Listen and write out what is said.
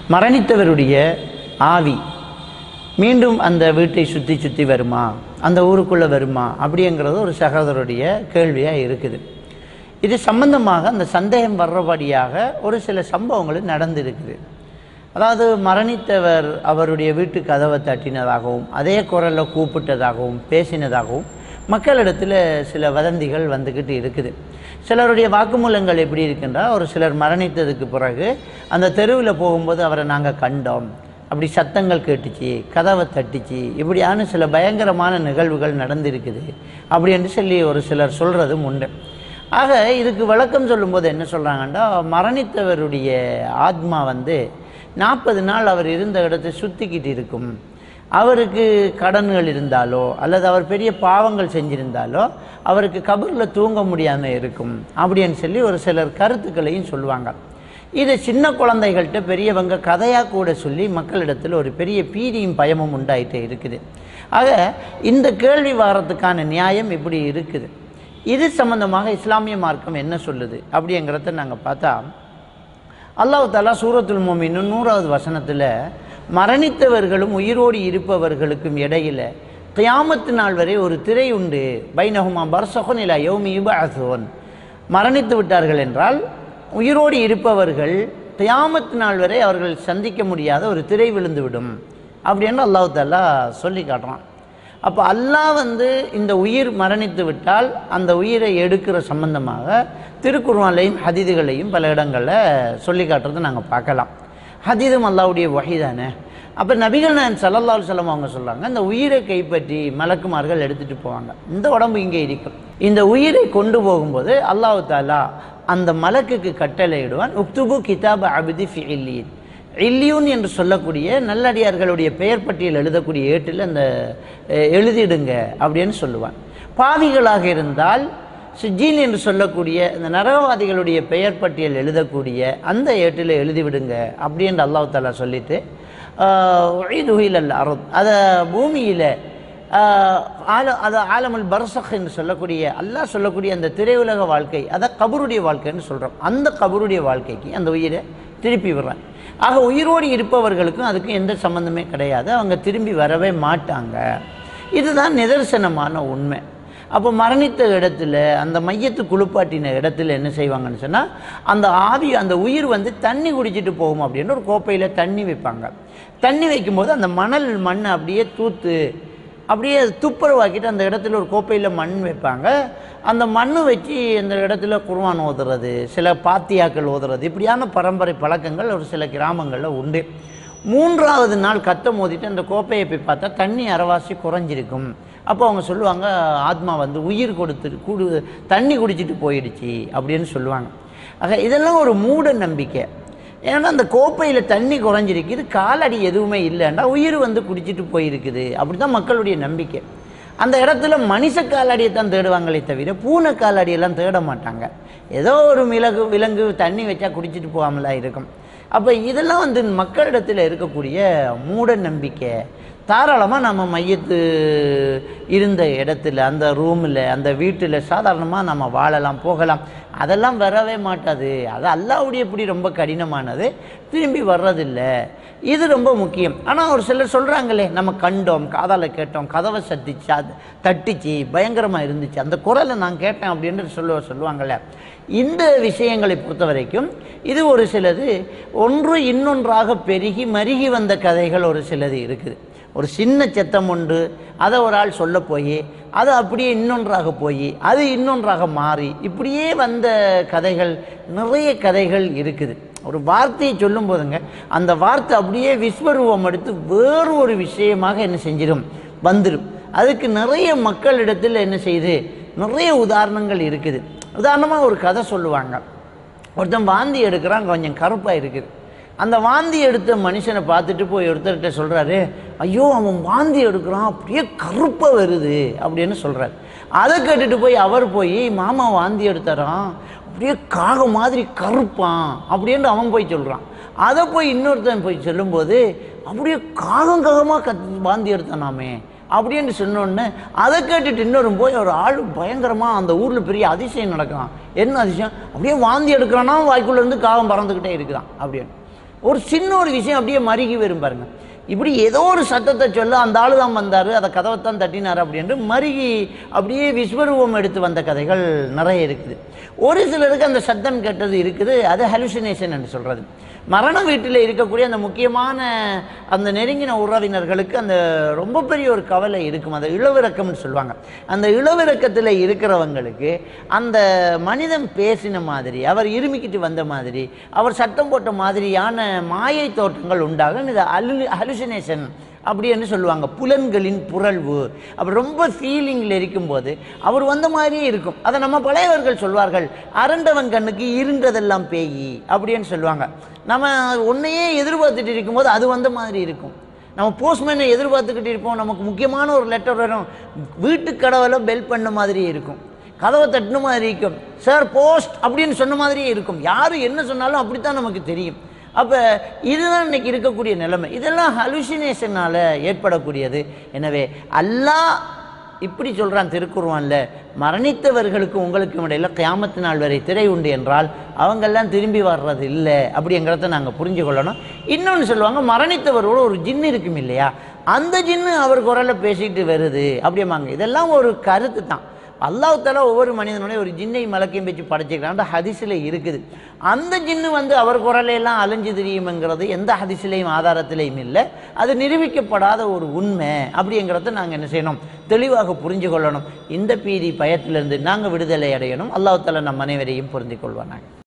மரணித்தவருடைய ஆவி மீண்டும் அந்த வீட்டை சுற்றி சுற்றி வருமா அந்த ஊருக்குள்ளே வருமா அப்படிங்கிறது ஒரு சகோதரருடைய கேள்வியாக இருக்குது இது சம்பந்தமாக அந்த சந்தேகம் வர்றபடியாக ஒரு சில சம்பவங்கள் நடந்திருக்குது அதாவது மரணித்தவர் அவருடைய வீட்டு கதவை தட்டினதாகவும் அதே குரலில் கூப்பிட்டதாகவும் பேசினதாகவும் மக்களிடத்தில் சில வதந்திகள் வந்துக்கிட்டு இருக்குது சிலருடைய வாக்குமூலங்கள் எப்படி இருக்குன்றா ஒரு சிலர் மரணித்ததுக்கு பிறகு அந்த தெருவில் போகும்போது அவரை நாங்கள் கண்டோம் அப்படி சத்தங்கள் கேட்டுச்சு கதவை தட்டிச்சு இப்படியான சில பயங்கரமான நிகழ்வுகள் நடந்திருக்குது அப்படி என்று சொல்லி ஒரு சிலர் சொல்கிறதும் உண்டு ஆக இதுக்கு விளக்கம் சொல்லும்போது என்ன சொல்கிறாங்கன்னா மரணித்தவருடைய ஆத்மா வந்து நாற்பது நாள் அவர் இருந்த இடத்தை சுற்றிக்கிட்டு இருக்கும் அவருக்கு கடன்கள் இருந்தாலோ அல்லது அவர் பெரிய பாவங்கள் செஞ்சிருந்தாலோ அவருக்கு கபரில் தூங்க முடியாமல் இருக்கும் அப்படின்னு சொல்லி ஒரு சிலர் கருத்துக்களையும் சொல்லுவாங்க இது சின்ன குழந்தைகள்கிட்ட பெரியவங்க கதையாக கூட சொல்லி மக்களிடத்தில் ஒரு பெரிய பீதியும் பயமும் உண்டாயிட்டே இருக்குது ஆக இந்த கேள்வி வாரத்துக்கான நியாயம் இப்படி இருக்குது இது சம்பந்தமாக இஸ்லாமிய மார்க்கம் என்ன சொல்லுது அப்படிங்கிறத நாங்கள் பார்த்தா அல்லாஹ் தாலா சூரத்துல் மோமின் நூறாவது வசனத்தில் மரணித்தவர்களும் உயிரோடு இருப்பவர்களுக்கும் இடையில கியாமத்து நாள் வரை ஒரு திரை உண்டு பைனஹுமா பர்சஹன் இலா யௌமி யுபஅஸூன் மரணித்து விட்டார்கள் என்றால் உயிரோடு இருப்பவர்கள் கியாமத்து நாள் வரை அவர்கள் சந்திக்க முடியாத ஒரு திரை விழுந்துவிடும் அப்படின்னு அல்லாஹ் தாலா சொல்லி காட்டுறான் அப்போ அல்லாஹ் வந்து இந்த உயிர் மரணித்து விட்டால் அந்த உயிரை எடுக்கிற சம்பந்தமாக திருக்குர்ஆன்லையும் ஹதீதுகளையும் பல இடங்களில் சொல்லி காட்டுறதை நாங்கள் பார்க்கலாம் ஹதீதும் அல்லாவுடைய வகை தானே அப்போ நபிகள் நான் சல்லல்லா சொல்லம் அவங்க சொல்கிறாங்க இந்த உயிரை கைப்பற்றி மலக்குமார்கள் எடுத்துகிட்டு போவாங்க இந்த உடம்பு இங்கே இருக்கும் இந்த உயிரை கொண்டு போகும்போது அல்லாஹ் தாலா அந்த மலக்குக்கு கட்டளையிடுவான் உக்துபு கிதாப் அபிதி ஃபி இல்லியின் இல்லியூன் என்று சொல்லக்கூடிய நல்லடியார்களுடைய பெயர் பட்டியல் எழுதக்கூடிய ஏட்டில் அந்த அஹ், எழுதிடுங்க அப்படின்னு சொல்லுவான் பாவிகளாக இருந்தால் சுஜீன் என்று சொல்லக்கூடிய இந்த நரகவாதிகளுடைய பெயர் பட்டியல் எழுதக்கூடிய அந்த ஏட்டில் எழுதிவிடுங்க அப்படின்னு அல்லாஹ் தாலா சொல்லிட்டு அல்ல அருத் அதை பூமியில் ஆல அது ஆலமுல் பர்சக் என்று சொல்லக்கூடிய அல்லாஹ் சொல்லக்கூடிய அந்த திரையுலக வாழ்க்கை அதை கபருடைய வாழ்க்கைன்னு சொல்கிறோம் அந்த கபருடைய வாழ்க்கைக்கு அந்த உயிரை திருப்பி விடுறான் ஆக உயிரோடு இருப்பவர்களுக்கும் அதுக்கும் எந்த சம்மந்தமே கிடையாது அவங்க திரும்பி வரவே மாட்டாங்க இதுதான் நிதர்சனமான உண்மை அப்போ மரணித்த இடத்துல அந்த மையத்து குளிப்பாட்டின இடத்துல என்ன செய்வாங்கன்னு சொன்னால் அந்த ஆவி அந்த உயிர் வந்து தண்ணி குடிச்சிட்டு போகும் அப்படின்னு ஒரு கோப்பையில் தண்ணி வைப்பாங்க தண்ணி வைக்கும்போது அந்த மணல் மண் அப்படியே தூத்து அப்படியே துப்புரவாக்கிட்டு அந்த இடத்துல ஒரு கோப்பையில் மண் வைப்பாங்க அந்த மண் வச்சு அந்த இடத்துல குர்ஆன் ஓதுறது சில பாத்தியாக்கள் ஓதுறது இப்படியான பரம்பரை பழக்கங்கள் ஒரு சில கிராமங்களில் உண்டு மூன்றாவது நாள் கத்த மோதிட்டு அந்த கோப்பையை போய் பார்த்தா தண்ணி அரைவாசி குறைஞ்சிருக்கும் அப்போ அவங்க சொல்லுவாங்க ஆத்மா வந்து உயிர் கொடுத்து கூடு தண்ணி குடிச்சிட்டு போயிடுச்சு அப்படின்னு சொல்லுவாங்க ஆக இதெல்லாம் ஒரு மூட நம்பிக்கை ஏன்னா அந்த கோப்பையில் தண்ணி குறைஞ்சிருக்குது காலடி எதுவுமே இல்லைன்னா உயிர் வந்து குடிச்சிட்டு போயிருக்குது அப்படி தான் மக்களுடைய நம்பிக்கை அந்த இடத்துல மனுஷ காலடியை தான் தேடுவாங்களே தவிர பூனை காலடியெல்லாம் தேட மாட்டாங்க ஏதோ ஒரு மிளகு விலங்கு தண்ணி வச்சா குடிச்சிட்டு போகாமலாம் இருக்கும் அப்போ இதெல்லாம் வந்து மக்களிடத்தில் இருக்கக்கூடிய மூட நம்பிக்கை தாராளமாக நம்ம மையத்து இருந்த இடத்துல அந்த ரூமில் அந்த வீட்டில் சாதாரணமாக நம்ம வாழலாம் போகலாம் அதெல்லாம் வரவே மாட்டாது அது அல்லாவுடைய இப்படி ரொம்ப கடினமானது திரும்பி வர்றதில்லை இது ரொம்ப முக்கியம் ஆனால் ஒரு சிலர் சொல்கிறாங்களே நம்ம கண்டோம் காதால் கேட்டோம் கதவை சத்திச்சு அது தட்டிச்சு பயங்கரமாக இருந்துச்சு அந்த குரலை நான் கேட்டேன் அப்படின்னு சொல்ல சொல்லுவாங்கள்ல இந்த விஷயங்களை பொறுத்த வரைக்கும் இது ஒரு சிலது ஒன்று இன்னொன்றாக பெருகி மருகி வந்த கதைகள் ஒரு சிலது இருக்குது ஒரு சின்ன சத்தம் உண்டு அதை ஒரு ஆள் சொல்ல போய் அது அப்படியே இன்னொன்றாக போய் அது இன்னொன்றாக மாறி இப்படியே வந்த கதைகள் நிறைய கதைகள் இருக்குது ஒரு வார்த்தையை சொல்லும் போதுங்க அந்த வார்த்தை அப்படியே விஸ்வரூபம் எடுத்து வேறு ஒரு விஷயமாக என்ன செஞ்சிடும் வந்துடும் அதுக்கு நிறைய மக்களிடத்தில் என்ன செய்யுது நிறைய உதாரணங்கள் இருக்குது உதாரணமாக ஒரு கதை சொல்லுவாங்க ஒருத்தன் வாந்தி எடுக்கிறான் கொஞ்சம் கருப்பாக இருக்குது அந்த வாந்தி எடுத்த மனுஷனை பார்த்துட்டு போய் ஒருத்தர்கிட்ட சொல்கிறாரு ஐயோ அவன் வாந்தி எடுக்கிறான் அப்படியே கருப்பாக வருது அப்படின்னு சொல்கிறார் அதை கேட்டுட்டு போய் அவர் போய் மாமா வாந்தி எடுத்தாராம் அப்படியே காக மாதிரி கருப்பான் அப்படின்னு அவன் போய் சொல்கிறான் அதை போய் இன்னொருத்தன் போய் சொல்லும்போது அப்படியே காகம் காகமாக கத் வாந்தி எடுத்தானாமே அப்படின்னு சொன்னோடனே அதை கேட்டுட்டு இன்னொரு போய் ஒரு ஆள் பயங்கரமாக அந்த ஊரில் பெரிய அதிசயம் நடக்கிறான் என்ன அதிசயம் அப்படியே வாந்தி எடுக்கிறானா வாய்க்குள்ள இருந்து காகம் பறந்துக்கிட்டே இருக்கிறான் அப்படின்னு ஒரு சின்ன ஒரு விஷயம் அப்படியே மருகி வரும் பாருங்க இப்படி ஏதோ ஒரு சத்தத்தை சொல்ல அந்த ஆளு தான் வந்தார் அதை கதவைத்தான் தட்டினார் அப்படின்ட்டு மருகி அப்படியே விஸ்வரூபம் எடுத்து வந்த கதைகள் நிறைய இருக்குது ஒரு சிலருக்கு அந்த சத்தம் கேட்டது இருக்குது அது ஹலுசினேஷன் என்று சொல்கிறது மரண வீட்டில் இருக்கக்கூடிய அந்த முக்கியமான அந்த நெருங்கின உறவினர்களுக்கு அந்த ரொம்ப பெரிய ஒரு கவலை இருக்கும் அந்த இளவிறக்கம்னு சொல்லுவாங்க அந்த இளவிறக்கத்தில் இருக்கிறவங்களுக்கு அந்த மனிதன் பேசின மாதிரி அவர் இருமிக்கிட்டு வந்த மாதிரி அவர் சத்தம் போட்ட மாதிரியான மாயை தோற்றங்கள் உண்டாகும் இது அலு ஹலுசினேஷன் அப்படின்னு சொல்லுவாங்க புலன்களின் புரள்வு அப்படி ரொம்ப ஃபீலிங்கில் இருக்கும்போது அவர் வந்த மாதிரியே இருக்கும் அதை நம்ம பழையவர்கள் சொல்வார்கள் அரண்டவன் கண்ணுக்கு இருண்டதெல்லாம் பேயி அப்படின்னு சொல்லுவாங்க நம்ம உன்னையே எதிர்பார்த்துட்டு இருக்கும்போது அது வந்த மாதிரி இருக்கும் நம்ம போஸ்ட்மேனை எதிர்பார்த்துக்கிட்டு இருப்போம் நமக்கு முக்கியமான ஒரு லெட்டர் வரும் வீட்டு கடவுளை பெல் பண்ண மாதிரி இருக்கும் கதவை தட்டின மாதிரி இருக்கும் சார் போஸ்ட் அப்படின்னு சொன்ன மாதிரியே இருக்கும் யார் என்ன சொன்னாலும் அப்படித்தான் நமக்கு தெரியும் அப்போ இதுதான் இன்னைக்கு இருக்கக்கூடிய நிலைமை இதெல்லாம் ஹலுசினேஷனால் ஏற்படக்கூடியது எனவே அல்லாஹ் இப்படி சொல்கிறான் திருக்குருவான்ல மரணித்தவர்களுக்கு உங்களுக்கும் இடையில கியாமத்து நாள் வரை திரை உண்டு என்றால் அவங்கெல்லாம் திரும்பி வர்றது இல்லை அப்படிங்கிறத நாங்கள் புரிஞ்சு கொள்ளணும் இன்னொன்று சொல்லுவாங்க மரணித்தவரோட ஒரு ஜின்னு இருக்கும் இல்லையா அந்த ஜின்னு அவர் குரலை பேசிட்டு வருது அப்படிம்பாங்க இதெல்லாம் ஒரு கருத்து தான் அல்லாஹ் தஆலா ஒவ்வொரு மனிதனுடைய ஒரு ஜின்னை மலக்கையும் வச்சு படைச்சிக்கிறான் ஹதீஸில் இருக்குது அந்த ஜின்னு வந்து அவர் குரலையெல்லாம் அலைஞ்சு திரியும்ங்கிறது எந்த ஹதீஸிலையும் ஆதாரத்திலையும் இல்லை அது நிரூபிக்கப்படாத ஒரு உண்மை அப்படிங்கிறத நாங்கள் என்ன செய்யணும் தெளிவாக புரிஞ்சு கொள்ளணும் இந்த பீதி பயத்திலிருந்து நாங்கள் விடுதலை அடையணும் அல்லாஹ் தஆலா நம் அனைவரையும் புரிந்து கொள்வானாங்க